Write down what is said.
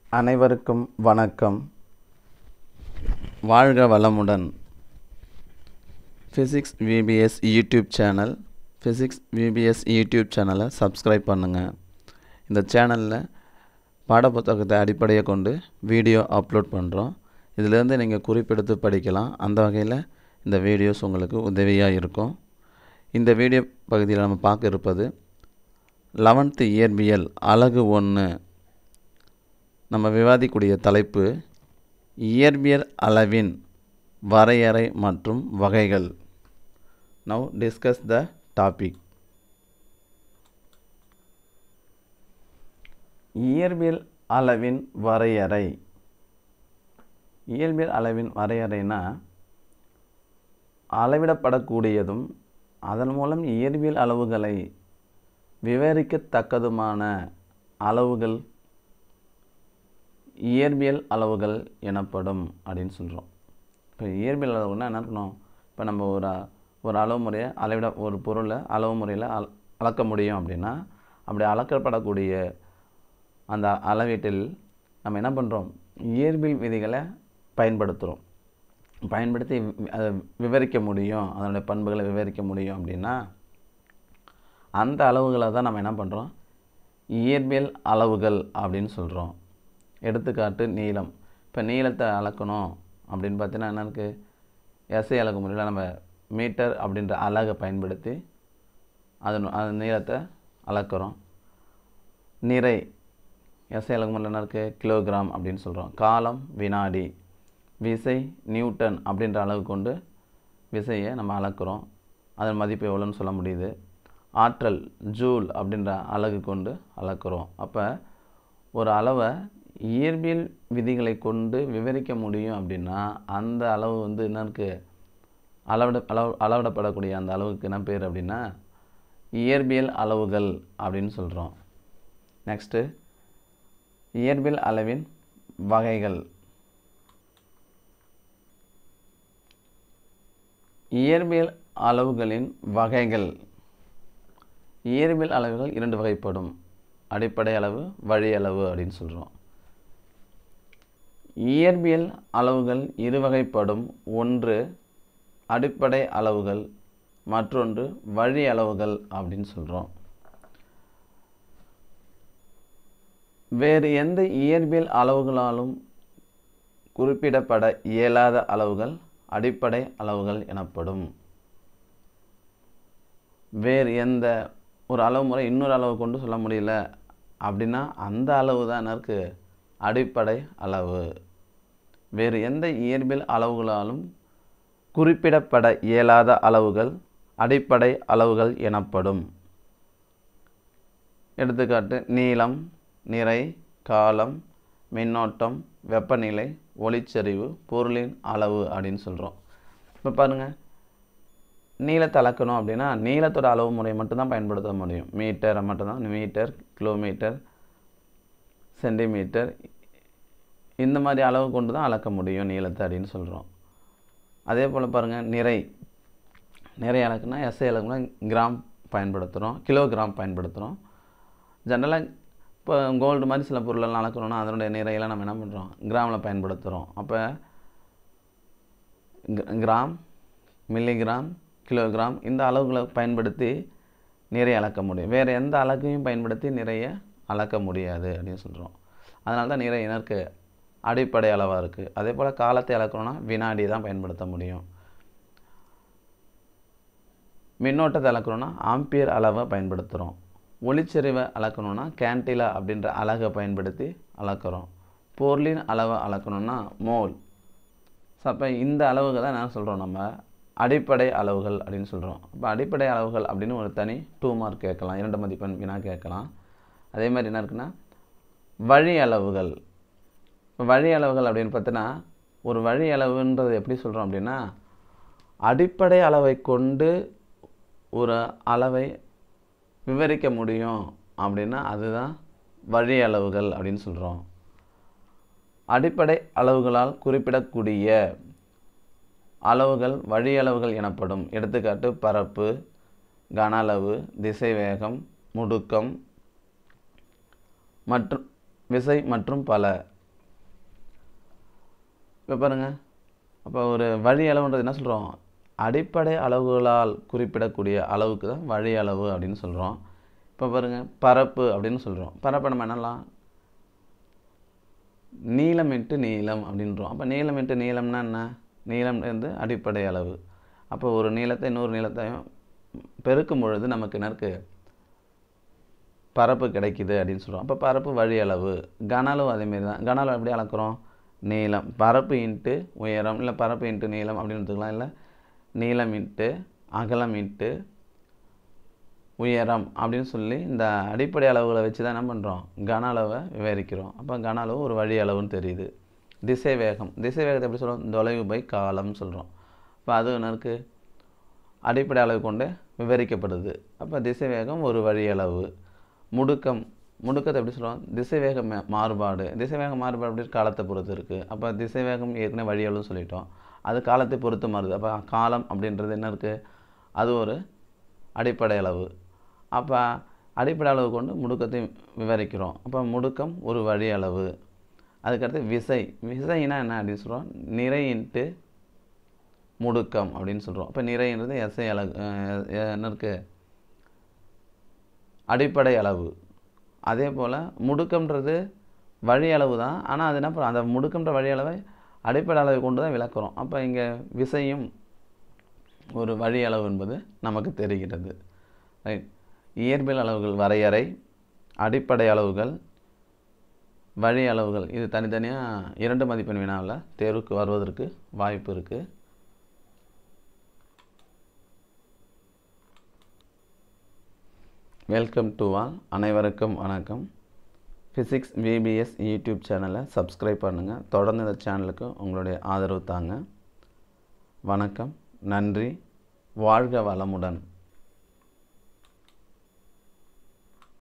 அனைவருக்கும் வணக்கம் வாழ்க வளமுடன் physics VBS YouTube channel physics VBS YouTube சேனலை சப்ஸ்கிரைப் பண்ணுங்கள் இந்த சேனலில் பாடப்புத்தகத்தை அடிப்படையாக கொண்டு வீடியோ அப்லோட் பண்ணுறோம் இதிலேருந்து நீங்கள் குறிப்பெடுத்து படிக்கலாம் அந்த வகையில் இந்த வீடியோஸ் உங்களுக்கு உதவியாக இருக்கும் இந்த வீடியோ பகுதியில் நம்ம பார்க்க இருப்பது லெவன்த்து இயற்பியல் அழகு ஒன்று நம்ம விவாதிக்கூடிய தலைப்பு இயற்பியல் அளவின் வரையறை மற்றும் வகைகள் நவ் டிஸ்கஸ் த டாபிக் இயற்பியல் அளவின் வரையறை இயற்பியல் அளவின் வரையறைனா அளவிடப்படக்கூடியதும் அதன் மூலம் இயற்பியல் அளவுகளை விவரிக்கத்தக்கதுமான அளவுகள் இயற்பியல் அளவுகள் எனப்படும் அப்படின்னு சொல்கிறோம் இப்போ இயற்பியல் அளவுன்னா என்ன இருக்கணும் இப்போ நம்ம ஒரு ஒரு அளவு முறையை அளவிட ஒரு பொருளை அளவு முறையில் அள அளக்க முடியும் அப்படின்னா அப்படி அளக்கப்படக்கூடிய அந்த அளவீட்டில் நம்ம என்ன பண்ணுறோம் இயற்பியல் விதிகளை பயன்படுத்துகிறோம் பயன்படுத்தி அதை விவரிக்க முடியும் அதனுடைய பண்புகளை விவரிக்க முடியும் அப்படின்னா அந்த அளவுகளை தான் நம்ம என்ன பண்ணுறோம் இயற்பியல் அளவுகள் அப்படின்னு சொல்கிறோம் எடுத்துக்காட்டு நீளம் இப்போ நீளத்தை அளக்கணும் அப்படின்னு பார்த்தீங்கன்னா என்ன இருக்குது எஸ்ஐ அளக்க முறையில் நம்ம மீட்டர் அப்படின்ற அலகை பயன்படுத்தி அது அந்த நீளத்தை அளக்கிறோம் நிறை எஸ்ஐ அளக்க முறையில் என்ன இருக்குது கிலோகிராம் அப்படின்னு சொல்கிறோம் காலம் வினாடி விசை நியூட்டன் அப்படின்ற அளவு கொண்டு விசையை நம்ம அளக்கிறோம் அதன் மதிப்பு எவ்வளோன்னு சொல்ல முடியுது ஆற்றல் ஜூல் அப்படின்ற அலகு கொண்டு அளக்கிறோம் அப்போ ஒரு அளவை இயற்பியல் விதிகளை கொண்டு விவரிக்க முடியும் அப்படின்னா அந்த அளவு வந்து என்ன இருக்குது அளவிட அளவு அளவிடப்படக்கூடிய அந்த அளவுக்கு என்ன பேர் அப்படின்னா இயற்பியல் அளவுகள் அப்படின்னு சொல்கிறோம் நெக்ஸ்ட்டு இயற்பியல் அளவின் வகைகள் இயற்பியல் அளவுகளின் வகைகள் இயற்பியல் அளவுகள் இரண்டு வகைப்படும் அடிப்படை அளவு வழி அளவு அப்படின்னு சொல்கிறோம் இயற்பியல் அளவுகள் இரு வகைப்படும் ஒன்று அடிப்படை அளவுகள் மற்றொன்று வழி அளவுகள் அப்படின்னு சொல்கிறோம் வேறு எந்த இயற்பியல் அளவுகளாலும் குறிப்பிடப்பட இயலாத அளவுகள் அடிப்படை அளவுகள் எனப்படும் வேறு எந்த ஒரு அளவு முறை இன்னொரு அளவு கொண்டு சொல்ல முடியல அப்படின்னா அந்த அளவு தான் எனக்கு அடிப்படை அளவு வேறு எந்த இயற்பியல் அளவுகளாலும் குறிப்பிடப்பட இயலாத அளவுகள் அடிப்படை அளவுகள் எனப்படும் எடுத்துக்காட்டு நீளம் நிறை காலம் மின்னோட்டம் வெப்பநிலை ஒளிச்சரிவு பொருளின் அளவு அப்படின்னு சொல்கிறோம் இப்போ பாருங்கள் நீளத்தை அளக்கணும் அப்படின்னா நீளத்தோட அளவு முறையை மட்டும்தான் பயன்படுத்த முடியும் மீட்டரை மட்டும்தான் மீட்டர் கிலோமீட்டர் சென்டிமீட்டர் இந்த மாதிரி அளவு கொண்டு தான் அளக்க முடியும் நீளத்தை அப்படின்னு சொல்கிறோம் அதே போல் பாருங்கள் நிறை நிறை அளக்குனா எஸ்ஐ அளக்குனா கிராம் பயன்படுத்துகிறோம் கிலோகிராம் பயன்படுத்துகிறோம் ஜென்ரலாக இப்போ கோல்டு மாதிரி சில பொருளெல்லாம் அளக்கணும்னா அதனுடைய நிறையெல்லாம் நம்ம என்ன பண்ணுறோம் கிராமில் பயன்படுத்துகிறோம் அப்போ கிராம் மில்லிகிராம் கிலோகிராம் இந்த அளவுகளை பயன்படுத்தி நிறைய அளக்க முடியும் வேறு எந்த அலகையும் பயன்படுத்தி நிறைய அளக்க முடியாது அப்படின்னு சொல்கிறோம் அதனால தான் நிறைய இனருக்கு அடிப்படை அளவாக இருக்குது அதே போல் காலத்தை அளக்கணும்னா வினாடி தான் பயன்படுத்த முடியும் மின்னோட்டத்தை அளக்கணும்னா ஆம்பியர் அளவை பயன்படுத்துகிறோம் ஒளிச்செறிவை அளக்கணும்னா கேன்டிலா அப்படின்ற அலகை பயன்படுத்தி அளக்கிறோம் பொருளின் அளவை அளக்கணும்னா மோல் ஸோ அப்போ இந்த அளவுக்கு தான் என்ன சொல்கிறோம் நம்ம அடிப்படை அளவுகள் அப்படின்னு சொல்கிறோம் அப்போ அடிப்படை அளவுகள் அப்படின்னு ஒரு தனி டூ மார்க் கேட்கலாம் இரண்டு மதிப்பெண் வினா கேட்கலாம் அதே மாதிரி என்ன இருக்குன்னா வழி அளவுகள் இப்போ வழி அளவுகள் அப்படின்னு பார்த்தீங்கன்னா ஒரு வழி அளவுன்றது எப்படி சொல்கிறோம் அப்படின்னா அடிப்படை அளவை கொண்டு ஒரு அளவை விவரிக்க முடியும் அப்படின்னா அதுதான் வழி அளவுகள் அப்படின்னு சொல்கிறோம் அடிப்படை அளவுகளால் குறிப்பிடக்கூடிய அளவுகள் வழி அளவுகள் எனப்படும் எடுத்துக்காட்டு பரப்பு கன அளவு திசைவேகம் முடுக்கம் மற்றும் விசை மற்றும் பல இப்போ பாருங்கள் அப்போ ஒரு வழி அளவுன்றது என்ன சொல்கிறோம் அடிப்படை அளவுகளால் குறிப்பிடக்கூடிய அளவுக்கு தான் வழி அளவு அப்படின்னு சொல்கிறோம் இப்போ பாருங்கள் பரப்பு அப்படின்னு சொல்கிறோம் பரப்பை நம்ம என்னலாம் நீளம் இன்ட்டு நீளம் அப்படின்றோம் அப்போ நீளம் இன்ட்டு நீளம்னா என்ன நீளம் வந்து அடிப்படை அளவு அப்போ ஒரு நீளத்தை இன்னொரு நீளத்தையும் பெருக்கும் பொழுது நமக்கு என்ன இருக்குது பரப்பு கிடைக்குது அப்படின்னு சொல்கிறோம் அப்போ பரப்பு வழி அளவு கன அளவு அதேமாரி தான் கன அளவு எப்படி அளக்குறோம் நீளம் பரப்பு இன்ட்டு உயரம் இல்லை பரப்பு இன்ட்டு நீளம் அப்படின்னு எடுத்துக்கலாம் இல்லை நீளம் இன்ட்டு அகலம் இன்ட்டு உயரம் அப்படின்னு சொல்லி இந்த அடிப்படை அளவுகளை வச்சு தான் என்ன பண்ணுறோம் கன அளவை விவரிக்கிறோம் அப்போ கன அளவு ஒரு வழி அளவுன்னு தெரியுது திசை வேகம் திசை வேகத்தை எப்படி சொல்கிறோம் தொலைவு பை காலம்னு சொல்கிறோம் அப்போ அது என்ன இருக்குது அடிப்படை அளவு கொண்டு விவரிக்கப்படுது அப்போ திசை வேகம் ஒரு வழி அளவு முடுக்கம் முடுக்கத்தை எப்படி சொல்கிறோம் திசை வேக மா- மாறுபாடு திசை வேக மாறுபாடு எப்படி இருக்கு? காலத்தை பொறுத்து இருக்குது அப்போ திசை வேகம் ஏற்கனவே வழி அளவுன்னு சொல்லிட்டோம் அது காலத்தை பொறுத்து மாறுது அப்போ காலம் அப்படின்றது என்ன இருக்குது அது ஒரு அடிப்படை அளவு அப்போ அடிப்படை அளவு கொண்டு முடுக்கத்தை விவரிக்கிறோம் அப்போ முடுக்கம் ஒரு வழி அளவு அதுக்கடுத்து விசை விசைனா என்ன அப்படின்னு சொல்கிறோம் நிறை இன்ட்டு முடுக்கம் அப்படின்னு சொல்கிறோம் அப்போ நிறைன்றது எஸ்ஐ அளவு அஹ் எ- என்ன இருக்குது அடிப்படை அளவு அதே போல் முடுக்கம்ன்றது வழி அளவு தான் ஆனால் அது என்ன பண்ணும் அந்த முடுக்கம்ன்ற வழி அளவை அடிப்படை அளவை கொண்டு தான் விளக்குறோம் அப்போ இங்கே விசையும் ஒரு வழி அளவு என்பது நமக்கு தெரிகிறது ரைட் இயற்பியல் அளவுகள் வரையறை அடிப்படை அளவுகள் வழி அளவுகள் இது தனித்தனியாக இரண்டு மதிப்பெண் வினாவில் தேர்வுக்கு வருவதற்கு வாய்ப்பு இருக்குது வெல்கம் டு ஆல் அனைவருக்கும் வணக்கம் ஃபிசிக்ஸ் விபிஎஸ் யூடியூப் சேனலை சப்ஸ்கிரைப் பண்ணுங்கள் தொடர்ந்து இந்த சேனலுக்கு உங்களுடைய ஆதரவு தாங்க வணக்கம் நன்றி வாழ்க வளமுடன்